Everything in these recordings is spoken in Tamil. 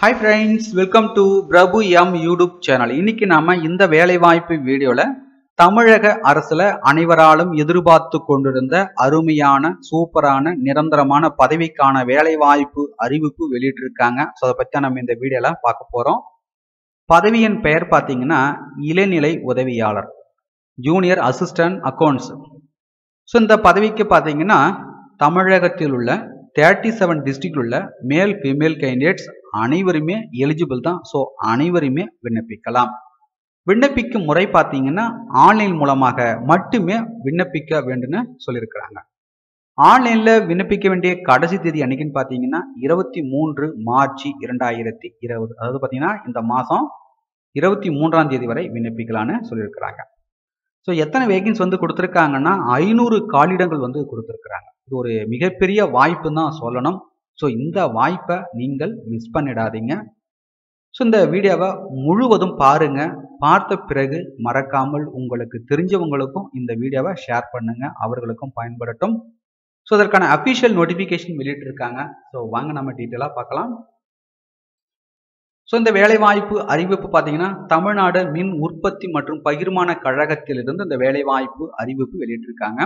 hi friends welcome to Prabhu M YouTube channel இன்னைக்கு நாம இந்த வேலைவாய்ப்பு வீடியோல தமிழக அரசுல அனைவராலும் எதிர்பார்த்து கொண்டிருந்த அருமையான சூப்பரான நிரந்தரமான பதவிக்கான வேலைவாய்ப்பு அறிவிப்பு வெளியிட்டிருக்காங்க ஸோ அதை பற்றி நம்ம இந்த வீடியோல பார்க்க போறோம் பதவியின் பெயர் பார்த்தீங்கன்னா இளநிலை உதவியாளர் ஜூனியர் அசிஸ்டன்ட் அக்கௌண்ட்ஸ் ஸோ இந்த பதவிக்கு பார்த்தீங்கன்னா தமிழகத்தில் உள்ள தேர்ட்டி செவன் டிஸ்ட்ரிக்ட் உள்ள மேல் ஃபீமேல் கேண்டிடேட்ஸ் அனைவருமே எலிஜிபிள் தான் ஸோ அனைவருமே விண்ணப்பிக்கலாம் விண்ணப்பிக்கும் முறை பார்த்தீங்கன்னா ஆன்லைன் மூலமாக மட்டுமே விண்ணப்பிக்க வேண்டும்னு சொல்லியிருக்கிறாங்க ஆன்லைனில் விண்ணப்பிக்க வேண்டிய கடைசி தேதி அன்னைக்குன்னு பார்த்தீங்கன்னா இருபத்தி மூன்று மார்ச் இரண்டாயிரத்தி இருபது அதாவது பார்த்தீங்கன்னா இந்த மாதம் இருபத்தி மூன்றாம் தேதி வரை விண்ணப்பிக்கலான்னு சொல்லியிருக்கிறாங்க ஸோ எத்தனை வேகன்ஸ் வந்து கொடுத்துருக்காங்கன்னா ஐநூறு காலிடங்கள் வந்து கொடுத்துருக்குறாங்க இது ஒரு மிகப்பெரிய வாய்ப்பு தான் சொல்லணும் ஸோ இந்த வாய்ப்பை நீங்கள் மிஸ் பண்ணிடாதீங்க ஸோ இந்த வீடியோவை முழுவதும் பாருங்க பார்த்த பிறகு மறக்காமல் உங்களுக்கு தெரிஞ்சவங்களுக்கும் இந்த வீடியோவை ஷேர் பண்ணுங்க அவர்களுக்கும் பயன்படட்டும் ஸோ அதற்கான அஃபிஷியல் நோட்டிஃபிகேஷன் வெளியிட்டிருக்காங்க ஸோ வாங்க நம்ம டீட்டெயிலாக பார்க்கலாம் ஸோ இந்த வேலைவாய்ப்பு அறிவிப்பு பார்த்தீங்கன்னா தமிழ்நாடு மின் உற்பத்தி மற்றும் பகிர்மான கழகத்திலிருந்து இந்த வேலைவாய்ப்பு அறிவிப்பு வெளியிட்டிருக்காங்க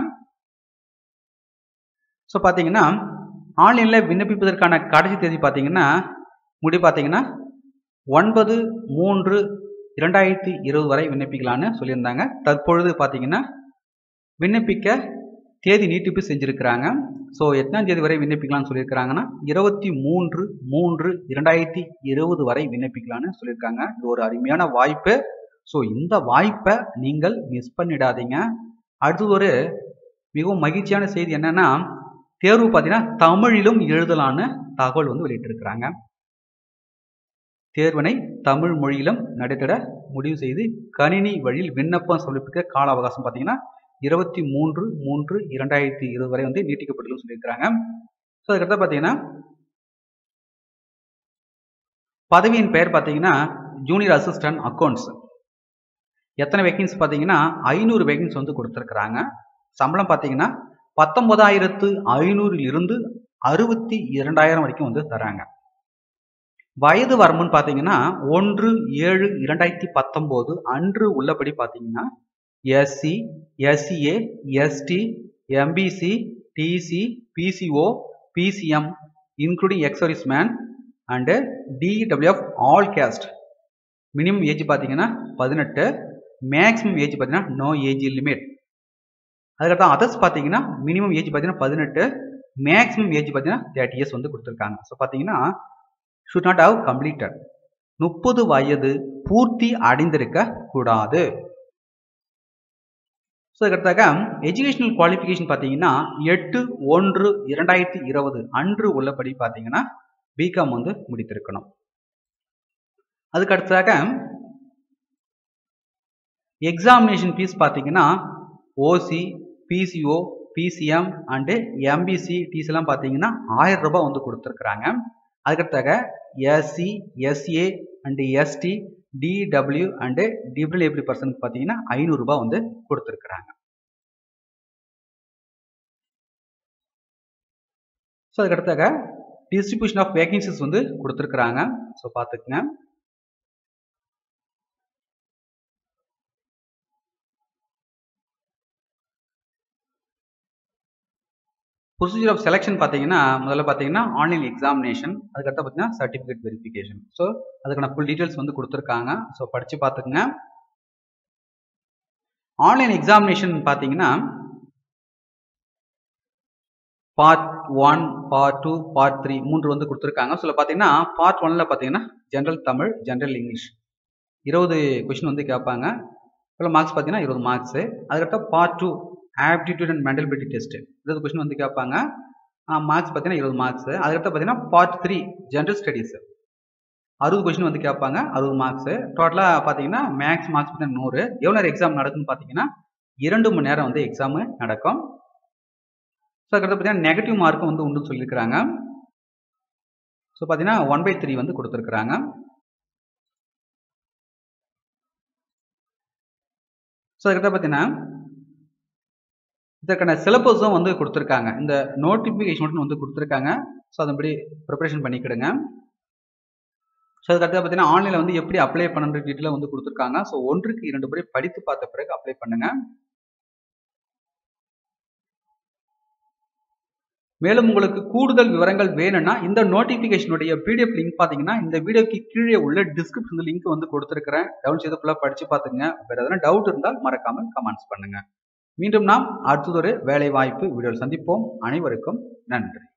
ஸோ பார்த்தீங்கன்னா ஆன்லைனில் விண்ணப்பிப்பதற்கான கடைசி தேதி பார்த்தீங்கன்னா முடி பார்த்தீங்கன்னா ஒன்பது மூன்று இரண்டாயிரத்தி இருபது வரை விண்ணப்பிக்கலான்னு சொல்லியிருந்தாங்க தற்பொழுது பார்த்தீங்கன்னா விண்ணப்பிக்க தேதி நீட்டிப்பு செஞ்சுருக்கிறாங்க ஸோ எத்தனாம் தேதி வரை விண்ணப்பிக்கலாம்னு சொல்லியிருக்கிறாங்கன்னா இருபத்தி மூன்று மூன்று இரண்டாயிரத்தி இருபது வரை விண்ணப்பிக்கலாம்னு சொல்லியிருக்காங்க இது ஒரு அருமையான வாய்ப்பு ஸோ இந்த வாய்ப்பை நீங்கள் மிஸ் பண்ணிடாதீங்க அடுத்தது ஒரு மிகவும் மகிழ்ச்சியான செய்தி என்னன்னா தேர்வு பார்த்தீங்கன்னா தமிழிலும் எழுதலான்னு தகவல் வந்து வெளியிட்டிருக்கிறாங்க தேர்வினை தமிழ் மொழியிலும் நடைபெற முடிவு செய்து கணினி வழியில் விண்ணப்பம் சமர்ப்பிக்க கால அவகாசம் பார்த்தீங்கன்னா இருபத்தி மூன்று மூன்று இரண்டாயிரத்தி இருபது வரை வந்து நீட்டிக்கப்பட்டுள்ளது சொல்லியிருக்கிறாங்க ஸோ அதுக்கடுத்து பார்த்தீங்கன்னா பதவியின் பெயர் பார்த்தீங்கன்னா ஜூனியர் அசிஸ்டன்ட் அக்கௌண்ட்ஸ் எத்தனை வேகன்ஸ் பார்த்தீங்கன்னா ஐநூறு வேகன்ஸ் வந்து கொடுத்துருக்குறாங்க சம்பளம் பார்த்தீங்கன்னா பத்தொன்பதாயிரத்து ஐநூறில் இருந்து அறுபத்தி இரண்டாயிரம் வரைக்கும் வந்து தராங்க வயது வரம்புன்னு பார்த்தீங்கன்னா ஒன்று ஏழு இரண்டாயிரத்தி பத்தொம்போது அன்று உள்ளபடி பார்த்தீங்கன்னா SC SCA ST MBC DC BCO BCM including exservicemen and DWF all caste minimum age பார்த்தீங்கன்னா பதினெட்டு மேக்ஸிமம் ஏஜ் பார்த்தீங்கன்னா நோ ஏஜ் லிமிட் அதுக்கப்புறம் அதர்ஸ் பார்த்தீங்கன்னா மினிமம் ஏஜ் பார்த்தீங்கன்னா பதினெட்டு மேக்ஸிமம் ஏஜ் பார்த்தீங்கன்னா தேர்ட்டி இயர்ஸ் வந்து கொடுத்துருக்காங்க ஸோ பார்த்தீங்கன்னா ஷுட் நாட் ஹவ் கம்ப்ளீட்டட் முப்பது வயது பூர்த்தி அடைந்திருக்க கூடாது ஸோ அதுக்கடுத்தாக எஜுகேஷனல் குவாலிஃபிகேஷன் பார்த்தீங்கன்னா எட்டு ஒன்று இரண்டாயிரத்தி இருபது அன்று உள்ளபடி பார்த்தீங்கன்னா பிகாம் வந்து முடித்திருக்கணும் அதுக்கு அடுத்ததாக எக்ஸாமினேஷன் ஃபீஸ் பார்த்தீங்கன்னா OC BCO BCM and MBC டிஸ் எல்லாம் பார்த்தீங்கன்னா ஆயிரம் ரூபாய் வந்து கொடுத்துருக்குறாங்க அதுக்கடுத்தாக SC SA and ST DW and DWFT பர்சனுக்கு பார்த்தீங்கன்னா ஐநூறுரூபா வந்து கொடுத்துருக்குறாங்க ஸோ அதுக்கடுத்தாக டிஸ்ட்ரிபியூஷன் ஆஃப் வேகன்சிஸ் வந்து கொடுத்துருக்குறாங்க ஸோ பார்த்துக்குங்க ப்ரொசீஜர் ஆஃப் செலெக்ஷன் பார்த்தீங்கன்னா முதல்ல பார்த்தீங்கன்னா ஆன்லைன் எக்ஸாமினேஷன் அதுக்கடுத்து பார்த்தீங்கன்னா சர்டிஃபிகேட் வெரிஃபிகேஷன் ஸோ அதுக்கான ஃபுல் டீட்டெயில்ஸ் வந்து கொடுத்துருக்காங்க ஸோ படித்து பார்த்துக்குங்க ஆன்லைன் எக்ஸாமினேஷன் பார்த்தீங்கன்னா part one part two part three மூன்று வந்து கொடுத்துருக்காங்க ஸோ பார்த்தீங்கன்னா பார்ட் ஒன்ல பார்த்தீங்கன்னா ஜென்ரல் தமிழ் ஜென்ரல் இங்கிலீஷ் இருபது கொஷின் வந்து கேட்பாங்க இவ்வளோ மார்க்ஸ் பார்த்தீங்கன்னா இருபது மார்க்ஸு அதுக்கடுத்து part two aptitude and mental ability test இருபது கொஸ்டின் வந்து கேட்பாங்க மார்க்ஸ் பார்த்தீங்கன்னா இருபது மார்க்ஸ் அதுக்கடுத்து பார்த்தீங்கன்னா பார்ட் த்ரீ ஜென்ரல் ஸ்டடீஸ் அறுபது கொஸ்டின் வந்து கேட்பாங்க அறுபது மார்க்ஸ் டோட்டலாக பார்த்தீங்கன்னா மேக்ஸ் மார்க்ஸ் பார்த்தீங்கன்னா நூறு எவ்வளோ நேரம் எக்ஸாம் நடக்குன்னு பார்த்தீங்கன்னா இரண்டு மணி நேரம் வந்து எக்ஸாமு நடக்கும் ஸோ அதுக்கடுத்து பார்த்தீங்கன்னா நெகட்டிவ் மார்க்கும் வந்து உண்டு சொல்லியிருக்கிறாங்க ஸோ பார்த்தீங்கன்னா ஒன் பை த்ரீ வந்து கொடுத்துருக்குறாங்க ஸோ அதுக்கடுத்து பார்த்தீங்கன்னா இதற்கான சிலபஸும் வந்து கொடுத்துருக்காங்க இந்த நோட்டிஃபிகேஷன் மட்டும் வந்து கொடுத்துருக்காங்க ஸோ அதன்படி ப்ரிப்பரேஷன் பண்ணிக்கிடுங்க ஸோ அதுக்கடுத்து பார்த்தீங்கன்னா ஆன்லைனில் வந்து எப்படி அப்ளை பண்ணுற டீட்டெயில் வந்து கொடுத்துருக்காங்க ஸோ ஒன்றுக்கு இரண்டு முறை படித்து பார்த்த பிறகு அப்ளை பண்ணுங்க மேலும் உங்களுக்கு கூடுதல் விவரங்கள் வேணும்னா இந்த நோட்டிஃபிகேஷனுடைய பிடிஎஃப் லிங்க் பார்த்தீங்கன்னா இந்த வீடியோக்கு கீழே உள்ள டிஸ்கிரிப்ஷன் லிங்க் வந்து கொடுத்துருக்கிறேன் டவுன் செய்து ஃபுல்லாக படித்து பார்த்துங்க வேறு எதனா டவுட் இருந்தால் மறக்காமல் கமெண்ட்ஸ் பண்ணுங்க மீண்டும் நாம் அடுத்ததொரு வேலை வாய்ப்பு வீடியோவில் சந்திப்போம் அனைவருக்கும் நன்றி